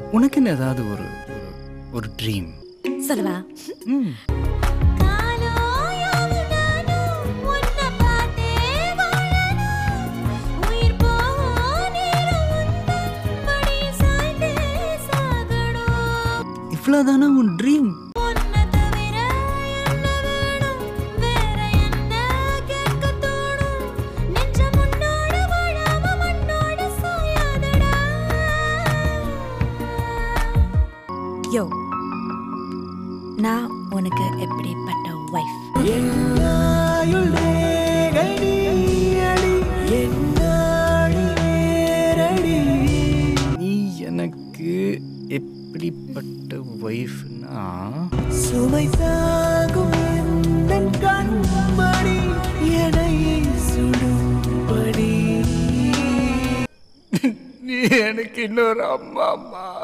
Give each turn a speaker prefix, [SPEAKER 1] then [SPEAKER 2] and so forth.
[SPEAKER 1] உனக்குன்னு ஏதாவது ஒரு ஒரு- ஒரு ட்ரீம்
[SPEAKER 2] சொல்லவா
[SPEAKER 1] ம் இவ்வளோதானா உன் ட்ரீம்
[SPEAKER 2] யோ நான் உனக்கு எப்படிப்பட்ட ஒய்ஃப்
[SPEAKER 1] நீ எனக்கு எப்படிப்பட்ட ஒய்ஃப்னா
[SPEAKER 3] சுமை தாங்கும் எந்தன் கண்மணி எனை சுடும்படி
[SPEAKER 1] நீ எனக்கு இன்னொரு அம்மா அம்மா